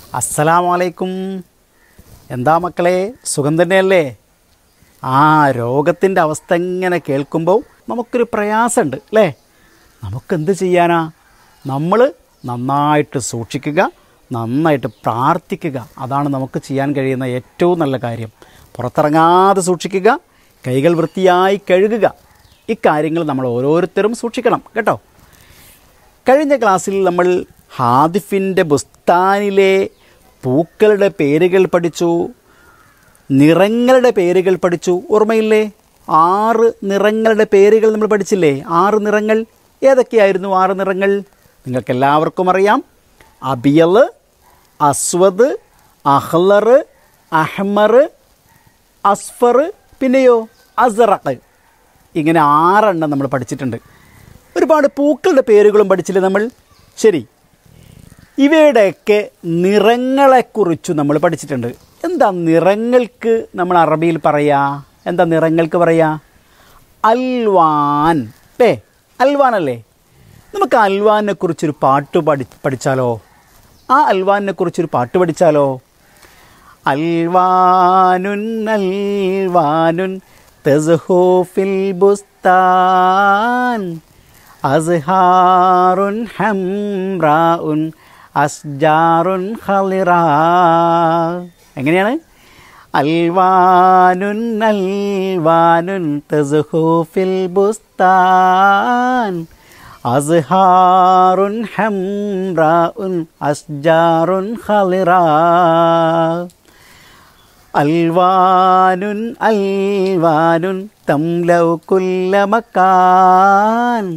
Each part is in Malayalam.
അസ്സലാമലൈക്കും എന്താ മക്കളെ സുഖം തന്നെയല്ലേ ആ രോഗത്തിൻ്റെ അവസ്ഥ ഇങ്ങനെ കേൾക്കുമ്പോൾ നമുക്കൊരു പ്രയാസമുണ്ട് അല്ലേ നമുക്കെന്ത് ചെയ്യാനാ നമ്മൾ നന്നായിട്ട് സൂക്ഷിക്കുക നന്നായിട്ട് പ്രാർത്ഥിക്കുക അതാണ് നമുക്ക് ചെയ്യാൻ കഴിയുന്ന ഏറ്റവും നല്ല കാര്യം പുറത്തിറങ്ങാതെ സൂക്ഷിക്കുക കൈകൾ വൃത്തിയായി കഴുകുക ഇക്കാര്യങ്ങൾ നമ്മൾ ഓരോരുത്തരും സൂക്ഷിക്കണം കേട്ടോ കഴിഞ്ഞ ക്ലാസ്സിൽ നമ്മൾ ഹാദിഫിൻ്റെ ബുസ്താനിലെ പൂക്കളുടെ പേരുകൾ പഠിച്ചു നിറങ്ങളുടെ പേരുകൾ പഠിച്ചു ഓർമ്മയില്ലേ ആറ് നിറങ്ങളുടെ പേരുകൾ നമ്മൾ പഠിച്ചില്ലേ ആറ് നിറങ്ങൾ ഏതൊക്കെയായിരുന്നു ആറ് നിറങ്ങൾ നിങ്ങൾക്ക് എല്ലാവർക്കും അറിയാം അബിയൽ അസ്വദ് അഹ്ലർ അഹ്മർ അസ്ഫർ പിന്നെയോ അസറക്ക് ഇങ്ങനെ ആറെണ്ണം നമ്മൾ പഠിച്ചിട്ടുണ്ട് ഒരുപാട് പൂക്കളുടെ പേരുകളും പഠിച്ചില്ലേ നമ്മൾ ശരി ഇവയുടെയൊക്കെ നിറങ്ങളെക്കുറിച്ച് നമ്മൾ പഠിച്ചിട്ടുണ്ട് എന്താ നിറങ്ങൾക്ക് നമ്മൾ അറബിയിൽ പറയാ എന്താ നിറങ്ങൾക്ക് പറയാ അൽവാൻ പേ അൽവാൻ അല്ലേ നമുക്ക് അൽവാനെ കുറിച്ചൊരു പാട്ട് പഠി പഠിച്ചാലോ ആ അൽവാനെ കുറിച്ചൊരു പാട്ട് പഠിച്ചാലോ അൽവാനുൻ അൽവാനുൻ തസ്ഹു ഫിൽ ബുസ്താൻ അസ്ഹാറുൻ ഹംറാഉൻ അസ്ജാറുൻ ഖളിറാ എങ്ങനെയാണ് അൽവാനുൻ അൽവാനുൻ തസ്ഹു ഫിൽ ബുസ്താൻ അസ്ഹാറുൻ ഹംറാഉൻ അസ്ജാറുൻ ഖളിറാ അൽവാനുൻ അൽവാനുൻ തംലൗ കുല്ല മക്കാൻ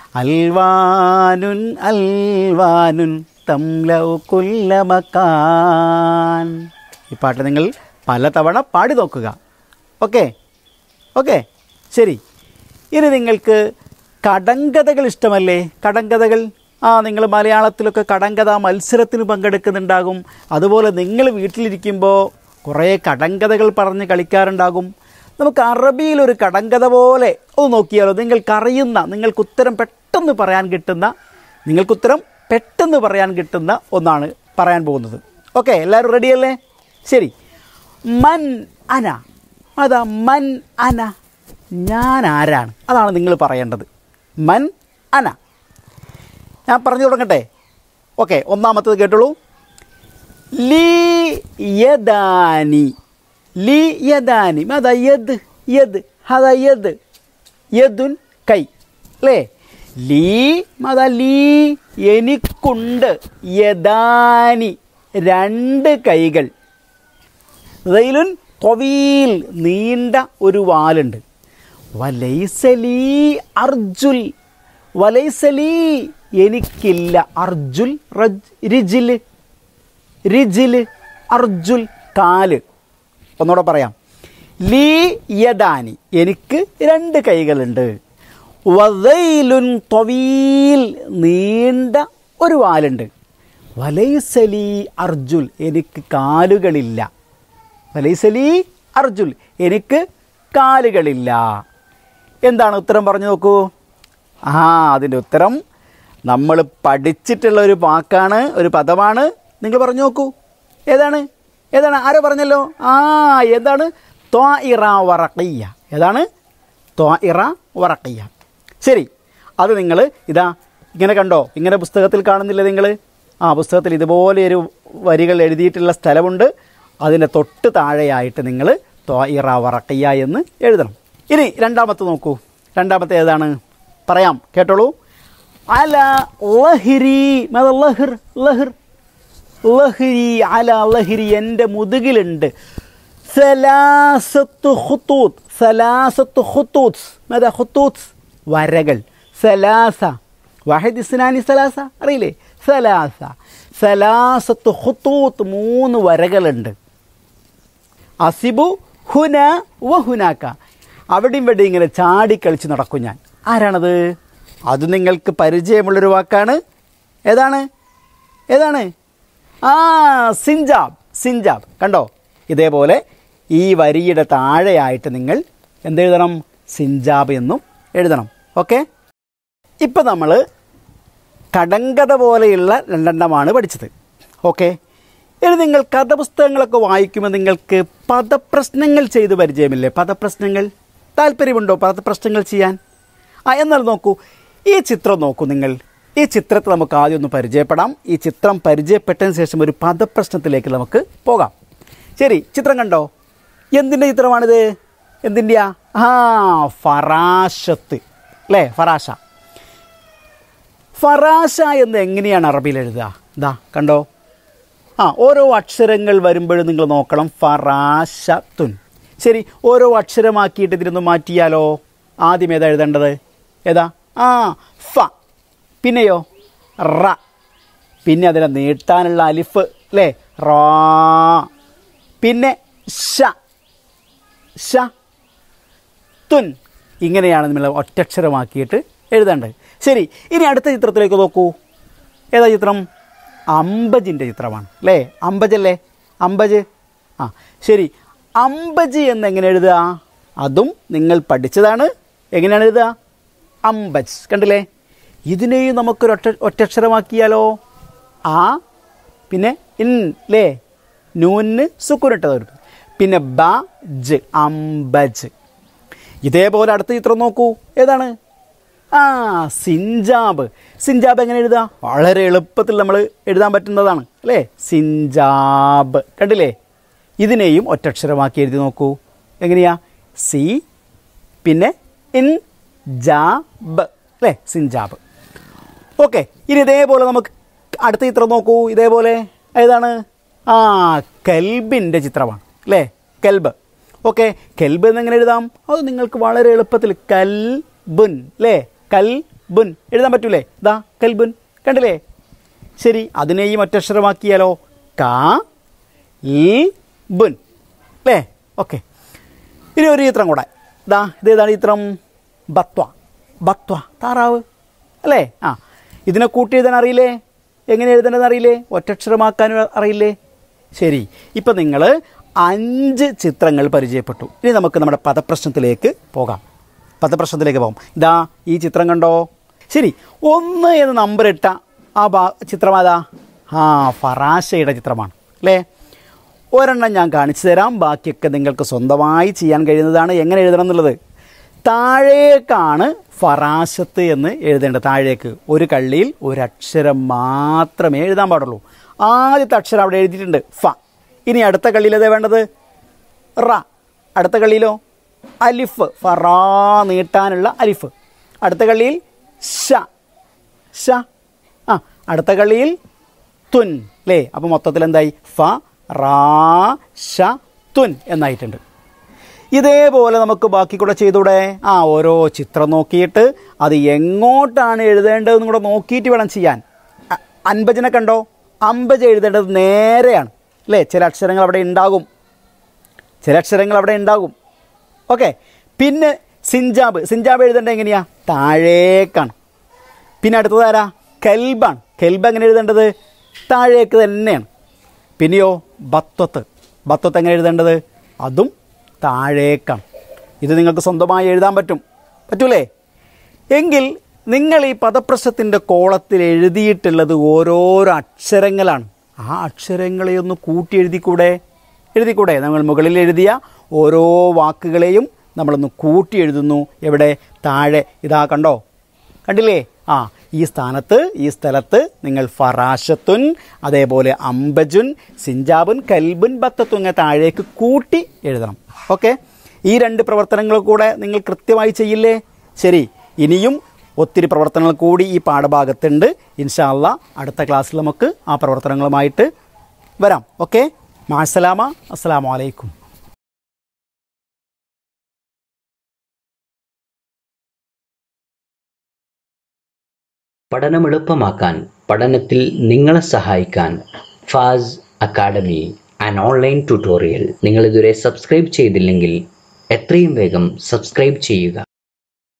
അൽവാനുൻ അൽവാനുൻ തംലൗ കുല്ല മക്കാൻ ഈ പാട്ട് നിങ്ങൾ പലതവണ പാടി നോക്കുക ഓക്കെ ഓക്കെ ശരി ഇനി നിങ്ങൾക്ക് കടങ്കഥകൾ ഇഷ്ടമല്ലേ കടങ്കഥകൾ ആ നിങ്ങൾ മലയാളത്തിലൊക്കെ കടങ്കഥ മത്സരത്തിന് പങ്കെടുക്കുന്നുണ്ടാകും അതുപോലെ നിങ്ങൾ വീട്ടിലിരിക്കുമ്പോൾ കുറേ കടങ്കഥകൾ പറഞ്ഞ് കളിക്കാറുണ്ടാകും നമുക്ക് അറബിയിൽ ഒരു കടങ്കഥ പോലെ ഒന്ന് നോക്കിയാലോ നിങ്ങൾക്കറിയുന്ന നിങ്ങൾക്ക് ഉത്തരം പെട്ടെന്ന് പറയാൻ കിട്ടുന്ന നിങ്ങൾക്കുത്തരം പെട്ടെന്ന് പറയാൻ കിട്ടുന്ന ഒന്നാണ് പറയാൻ പോകുന്നത് ഓക്കെ എല്ലാവരും റെഡിയല്ലേ ശരി മൻ അന അതാ മൻ അന ഞാൻ ആരാണ് അതാണ് നിങ്ങൾ പറയേണ്ടത് മൻ അന ഞാൻ പറഞ്ഞു തുടങ്ങട്ടെ ഓക്കെ ഒന്നാമത്തത് കേട്ടോളൂ ലീ യദാനി ലീ യദാനി അതാ യദ് യദ് അതാ യദ് യദുൻ കൈ അല്ലേ ലീ അതാ ലീ എനിക്കുണ്ട് യദാനി രണ്ട് കൈകൾ റെയിലുൻ തൊവീൽ നീണ്ട ഒരു വാലുണ്ട് വലൈസലീ അർജുൽ വലൈസലീ എനിക്കില്ല അർജുൽ റജ് രിജില് രിജില് അർജുൽ കാല് ഒന്നുകൂടെ പറയാം ലീ യദാനി എനിക്ക് രണ്ട് കൈകളുണ്ട് വദൈലുൻ തൊവീൽ നീണ്ട ഒരു വാലുണ്ട് വലൈസലി അർജുൽ എനിക്ക് കാലുകളില്ല വലൈസലി അർജുൽ എനിക്ക് കാലുകളില്ല എന്താണ് ഉത്തരം പറഞ്ഞു നോക്കൂ ആ അതിൻ്റെ ഉത്തരം നമ്മൾ പഠിച്ചിട്ടുള്ള ഒരു വാക്കാണ് ഒരു പദമാണ് നിങ്ങൾ പറഞ്ഞു നോക്കൂ ഏതാണ് ഏതാണ് ആരോ പറഞ്ഞല്ലോ ആ ഏതാണ് ത്വാഇറ വറക്കയ്യ ഏതാണ് ത്വാഇറ വറക്കയ്യ ശരി അത് നിങ്ങൾ ഇതാ ഇങ്ങനെ കണ്ടോ ഇങ്ങനെ പുസ്തകത്തിൽ കാണുന്നില്ല നിങ്ങൾ ആ പുസ്തകത്തിൽ ഇതുപോലെ ഒരു വരികൾ എഴുതിയിട്ടുള്ള സ്ഥലമുണ്ട് അതിൻ്റെ തൊട്ട് താഴെയായിട്ട് നിങ്ങൾ ത്വാഇറ വറക്കയ്യ എന്ന് എഴുതണം ഇനി രണ്ടാമത്തെ നോക്കൂ രണ്ടാമത്തെ ഏതാണ് പറയാം കേട്ടോളൂ അല ലഹിരി മത ലഹിർ ലഹിർ ലഹിരി അല ലഹിരി എൻ്റെ മുതുകിലുണ്ട് സലാസത്ത് ഹുത്തൂത്ത് സലാസത്ത് ഹുത്തൂത്ത് മത ഹുത്തൂത്ത് വരകൾ സലാസ വാഹിദ് ഇസ്നാനി സലാസ അറിയില്ലേ സലാസ സലാസത്ത് ഹുത്തൂത്ത് മൂന്ന് വരകളുണ്ട് അസിബു ഹുന വ ഹുനാക്ക അവിടെയും ഇവിടെ ഇങ്ങനെ ചാടിക്കളിച്ച് നടക്കും ഞാൻ ആരാണത് അത് നിങ്ങൾക്ക് പരിചയമുള്ളൊരു വാക്കാണ് ഏതാണ് ഏതാണ് ആ സിഞ്ചാബ് സിഞ്ചാബ് കണ്ടോ ഇതേപോലെ ഈ വരിയുടെ താഴെയായിട്ട് നിങ്ങൾ എന്തെഴുതണം സിഞ്ചാബ് എന്നും എഴുതണം ഓക്കെ ഇപ്പം നമ്മൾ കടങ്കഥ പോലെയുള്ള രണ്ടെണ്ണമാണ് പഠിച്ചത് ഓക്കെ ഇനി നിങ്ങൾ കഥപുസ്തകങ്ങളൊക്കെ വായിക്കുമ്പോൾ നിങ്ങൾക്ക് പദപ്രശ്നങ്ങൾ ചെയ്ത് പരിചയമില്ലേ പദപ്രശ്നങ്ങൾ താല്പര്യമുണ്ടോ പദപ്രശ്നങ്ങൾ ചെയ്യാൻ ആ എന്നാൽ നോക്കൂ ഈ ചിത്രം നോക്കൂ നിങ്ങൾ ഈ ചിത്രത്തെ നമുക്ക് ആദ്യം ഒന്ന് പരിചയപ്പെടാം ഈ ചിത്രം പരിചയപ്പെട്ടതിന് ശേഷം ഒരു പദപ്രശ്നത്തിലേക്ക് നമുക്ക് പോകാം ശരി ചിത്രം കണ്ടോ എന്തിൻ്റെ ചിത്രമാണിത് എന്തിൻ്റെയാ ആ ഫറാശത്ത് അല്ലേ ഫറാശ ഫറാശ എന്ന് എങ്ങനെയാണ് അറബിയിൽ എഴുതുക ഇതാ കണ്ടോ ആ ഓരോ അക്ഷരങ്ങൾ വരുമ്പോഴും നിങ്ങൾ നോക്കണം ഫറാശത്തുൻ ശരി ഓരോ അക്ഷരമാക്കിയിട്ട് ഇതിനൊന്ന് മാറ്റിയാലോ ആദ്യം ഏതാ എഴുതേണ്ടത് ഏതാ ആ ഫ പിന്നെയോ റ പിന്നെ അതിനെ നീട്ടാനുള്ള അലിഫ് അല്ലേ റാ പിന്നെ ഷ ഷ തുൻ ഇങ്ങനെയാണ് നമ്മൾ ഒറ്റക്ഷരമാക്കിയിട്ട് എഴുതേണ്ടത് ശരി ഇനി അടുത്ത ചിത്രത്തിലേക്ക് നോക്കൂ ഏതാ ചിത്രം അമ്പജിൻ്റെ ചിത്രമാണ് അല്ലേ അമ്പജല്ലേ അമ്പജ് ആ ശരി അമ്പജ് എന്ന് എങ്ങനെ എഴുതുക അതും നിങ്ങൾ പഠിച്ചതാണ് എങ്ങനെയാണ് എഴുതുക അമ്പജ് കണ്ടില്ലേ ഇതിനെയും നമുക്കൊരു ഒറ്റ ഒറ്റക്ഷരമാക്കിയാലോ ആ പിന്നെ ഇൻ ലേ നൂന് സുക്കുനിട്ടത് വരും പിന്നെ ബ ജ് അമ്പജ് ഇതേപോലെ അടുത്ത ചിത്രം നോക്കൂ ഏതാണ് ആ സിഞ്ചാബ് സിഞ്ചാബ് എങ്ങനെ എഴുതുക വളരെ എളുപ്പത്തിൽ നമ്മൾ എഴുതാൻ പറ്റുന്നതാണ് അല്ലേ സിഞ്ചാബ് കണ്ടില്ലേ ഇതിനെയും ഒറ്റക്ഷരമാക്കി എഴുതി നോക്കൂ എങ്ങനെയാ സി പിന്നെ ഇൻ ജാബ് അല്ലേ സിഞ്ചാബ് ഓക്കെ ഇനി ഇതേപോലെ നമുക്ക് അടുത്ത ചിത്രം നോക്കൂ ഇതേപോലെ ഏതാണ് ആ കെൽബിൻ്റെ ചിത്രമാണ് അല്ലേ കെൽബ് ഓക്കെ കെൽബ് എന്നെങ്ങനെ എഴുതാം അത് നിങ്ങൾക്ക് വളരെ എളുപ്പത്തിൽ കൽബുൻ അല്ലേ കൽബുൻ എഴുതാൻ പറ്റൂലേ ഇതാ കൽബുൻ കണ്ടില്ലേ ശരി അതിനെയും ഒറ്റക്ഷരമാക്കിയാലോ കാ ഈ ബുൻ അല്ലേ ഓക്കെ ഇനി ഒരു ചിത്രം കൂടെ ഇതാ ഇതേതാണ് ചിത്രം ബത്വ ബത്വ താറാവ് അല്ലേ ആ ഇതിനെ കൂട്ടി എഴുതാൻ അറിയില്ലേ എങ്ങനെ എഴുതേണ്ടതെന്ന് അറിയില്ലേ ഒറ്റക്ഷരമാക്കാൻ അറിയില്ലേ ശരി ഇപ്പം നിങ്ങൾ അഞ്ച് ചിത്രങ്ങൾ പരിചയപ്പെട്ടു ഇനി നമുക്ക് നമ്മുടെ പദപ്രശ്നത്തിലേക്ക് പോകാം പദപ്രശ്നത്തിലേക്ക് പോകാം ഇതാ ഈ ചിത്രം കണ്ടോ ശരി ഒന്ന് എന്ന് നമ്പർ ഇട്ട ആ ഭാ ചിത്രം അതാ ആ ഫറാശയുടെ ചിത്രമാണ് അല്ലേ ഒരെണ്ണം ഞാൻ കാണിച്ചു തരാം ബാക്കിയൊക്കെ നിങ്ങൾക്ക് സ്വന്തമായി ചെയ്യാൻ കഴിയുന്നതാണ് എങ്ങനെ എഴുതണം എന്നുള്ളത് താഴേക്കാണ് ഫറാശത്ത് എന്ന് എഴുതേണ്ടത് താഴേക്ക് ഒരു കള്ളിയിൽ ഒരു അക്ഷരം മാത്രമേ എഴുതാൻ പാടുള്ളൂ ആദ്യത്തെ അക്ഷരം അവിടെ എഴുതിയിട്ടുണ്ട് ഫ ഇനി അടുത്ത കള്ളിയിൽ ഏതാ വേണ്ടത് റ അടുത്ത കള്ളിയിലോ അലിഫ് ഫറാ നീട്ടാനുള്ള അലിഫ് അടുത്ത കള്ളിയിൽ ഷ ഷ ആ അടുത്ത കളിയിൽ തുൻ അല്ലേ അപ്പോൾ മൊത്തത്തിൽ എന്തായി ഫ റാ ഷ തുൻ എന്നായിട്ടുണ്ട് ഇതേപോലെ നമുക്ക് ബാക്കി കൂടെ ചെയ്തൂടെ ആ ഓരോ ചിത്രം നോക്കിയിട്ട് അത് എങ്ങോട്ടാണ് എഴുതേണ്ടതെന്നും കൂടെ നോക്കിയിട്ട് വേണം ചെയ്യാൻ അ- അൻപതിനെ കണ്ടോ അമ്പത് എഴുതേണ്ടത് നേരെയാണ് അല്ലേ ചില അക്ഷരങ്ങൾ അവിടെ ഉണ്ടാകും ചില അക്ഷരങ്ങൾ അവിടെ ഉണ്ടാകും ഓക്കെ പിന്നെ സിഞ്ചാബ് സിഞ്ചാബ് എഴുതേണ്ടത് എങ്ങനെയാ താഴേക്കാണ് പിന്നെ അടുത്തത് ആരാ കെൽബാണ് കെൽബ് എങ്ങനെ എഴുതേണ്ടത് താഴേക്ക് തന്നെയാണ് പിന്നെയോ ബത്വത്ത് ബത്വത്ത് എങ്ങനെ എഴുതേണ്ടത് അതും താഴേക്കാണ് ഇത് നിങ്ങൾക്ക് സ്വന്തമായി എഴുതാൻ പറ്റും പറ്റൂലേ എങ്കിൽ നിങ്ങൾ ഈ പദപ്രശ്നത്തിൻ്റെ കോളത്തിൽ എഴുതിയിട്ടുള്ളത് ഓരോരോ അക്ഷരങ്ങളാണ് ആ അക്ഷരങ്ങളെ ഒന്ന് കൂട്ടി എഴുതിക്കൂടെ എഴുതിക്കൂടെ നമ്മൾ മുകളിൽ എഴുതിയ ഓരോ വാക്കുകളെയും നമ്മളൊന്ന് കൂട്ടി എഴുതുന്നു എവിടെ താഴെ ഇതാ കണ്ടോ കണ്ടില്ലേ ആ ഈ സ്ഥാനത്ത് ഈ സ്ഥലത്ത് നിങ്ങൾ ഫറാശത്തുൻ അതേപോലെ അമ്പജുൻ സിഞ്ചാബുൻ കൽബുൻ ബത്തത്തുൻ ഇങ്ങനെ താഴേക്ക് കൂട്ടി എഴുതണം ഓക്കെ ഈ രണ്ട് പ്രവർത്തനങ്ങൾ കൂടെ നിങ്ങൾ കൃത്യമായി ചെയ്യില്ലേ ശരി ഇനിയും ഒത്തിരി പ്രവർത്തനങ്ങൾ കൂടി ഈ പാഠഭാഗത്തുണ്ട് ഇൻഷാല്ല അടുത്ത ക്ലാസ്സിൽ നമുക്ക് ആ പ്രവർത്തനങ്ങളുമായിട്ട് വരാം ഓക്കെ മാസലാമ അസ്സലാമു അലൈക്കും പഠനം എളുപ്പമാക്കാൻ പഠനത്തിൽ നിങ്ങളെ സഹായിക്കാൻ ഫാസ് അക്കാഡമി ആൻഡ് ഓൺലൈൻ ട്യൂട്ടോറിയൽ നിങ്ങൾ ഇതുവരെ സബ്സ്ക്രൈബ് ചെയ്തില്ലെങ്കിൽ എത്രയും വേഗം സബ്സ്ക്രൈബ് ചെയ്യുക